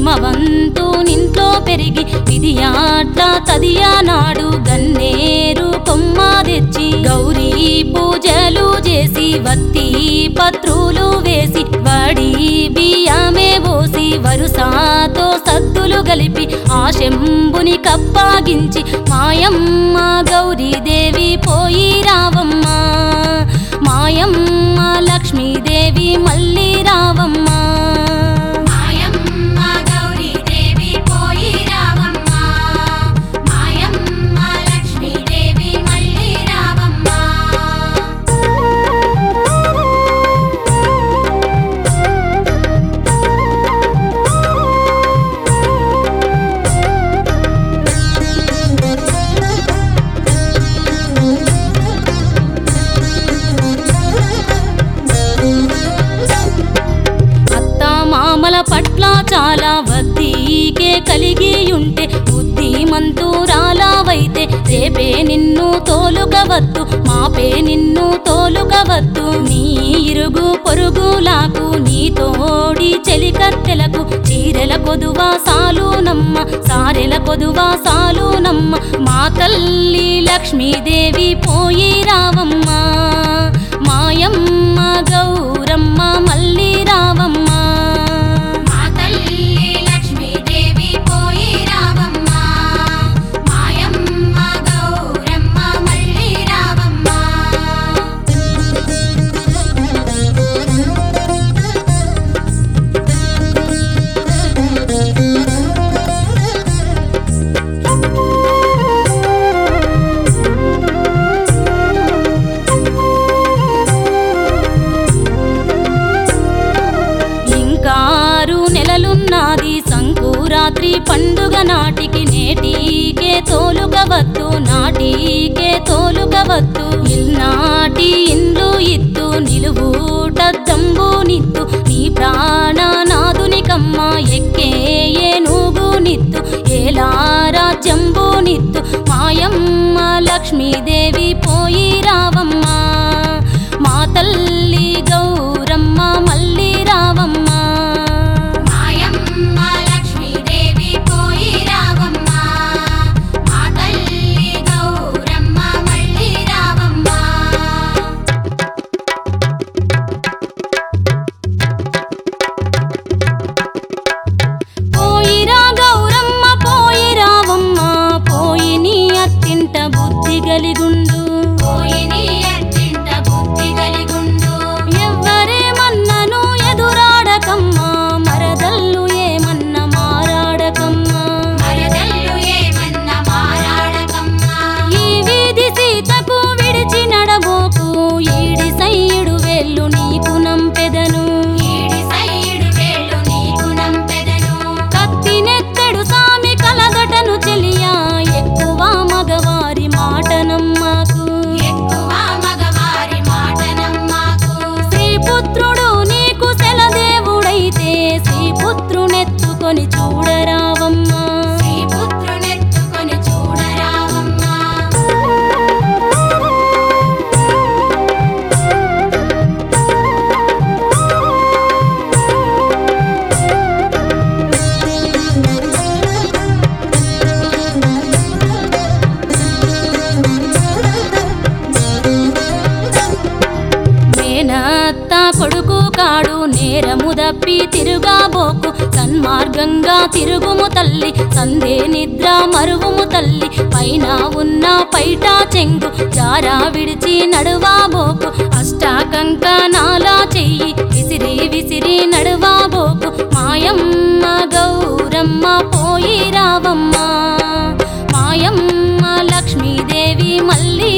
హిమవంతు నింట్లో పెరిగి విధియాట్ల తదియా నాడు గన్నేరు కొమ్మ తెచ్చి గౌరీ పూజలు చేసి వత్తి పత్రులు వేసి వడి బియ్యమే పోసి వరుసాతో సద్దులు గలిపి ఆ శంభుని కప్పాగించి మాయమ్మ గౌరీదేవి పోయి రావమ్మ మాయమ్మ లక్ష్మీదేవి మళ్ళీ రావమ్మ మాయమ్మ గౌరీదేవి పోయి రావమ్మ మాయమ్మ లక్ష్మీదేవి మళ్ళీ రావమ్మ అత్త మామల పట్ల చాలా వద్దీకే కలిగి ఉంటే బుద్ధిమంతురాలావైతే రేపే నిన్ను తోలుకవద్దు మాపే నిన్ను తోలుకవద్దు నీ ఇరుగు పొరుగులాకు నీ తోడి చెలికత్తెలకు చీరెల కొదువా సాలునమ్మ సారెల కొదువా సాలునమ్మ మా తల్లి లక్ష్మీదేవి పోయి రావమ్మ మాయమ్మ గౌరమ్మ మళ్ళీ రావమ్మ మా తల్లి లక్ష్మీదేవి పోయి రావమ్మ మాయమ్మ గౌరమ్మ మళ్ళీ రావమ్మ ఇంకారు నెలలున్నది సంకురాత్రి పండుగ నాటికి నేటికే తోలుకవద్దు నాటికే తోలుకవద్దు ఇల్నాటి ఇండ్లు ఇత్తు నిలువుట దంబునిత్తు నీ ప్రాణనాథునికమ్మ ఎక్కే ఏనుగు నిత్తు ఏలారా జంబునిత్తు మాయమ్మ లక్ష్మీదేవి పోయి రావమ్మ మా తల్లి గౌరమ్మ మళ్ళీ రావమ్మ మాయమ్మ లక్ష్మీదేవి పోయి రావమ్మ మా తల్లి గౌరమ్మ మళ్ళీ రావమ్మ పోయిరా గౌరమ్మ పోయి రావమ్మ పోయి నీ అత్తింట బుద్ధి గలిగుండు పోయి నీ అత్తింట బుద్ధి కలిగుండు ఎవ్వరేమన్నను ఎదురాడకమ్మా మరదల్లు ఏమన్న మారాడకమ్మా మరదల్లు ఏమన్న మారాడకమ్మ ఈ వీధి సీతకు విడిచి నడబోకు ఈడి సైడు వేళ్ళు నీకు నంపెదను ఈడి సైడు వేళ్ళు నీకు నంపెదను కత్తినెత్తెడు సామి కలగటను చెలియా ఎక్కువ మగవారి మాట నమ్మకు ఎక్కువ మగవారి మాట నమ్మకు శ్రీపుత్రుడు నీకు సెలదేవుడైతే శ్రీపుత్రునెత్తుకొని చూడరావమ్మా శ్రీపుత్రునెత్తుకొని చూడరావమ్మ నేనత్త కొడుకు కాడు నేరము దప్పి తిరుగాబోకు సన్మార్గంగా తిరుగుము తల్లి సందే నిద్ర మరువుము తల్లి పైన ఉన్న పైట చెంగు జారా విడిచి నడువాబోకు అష్టాకంకణాల చెయ్యి విసిరి విసిరి నడువాబోకు మాయమ్మ గౌరమ్మ పోయి రావమ్మ మాయమ్మ లక్ష్మీదేవి మళ్ళీ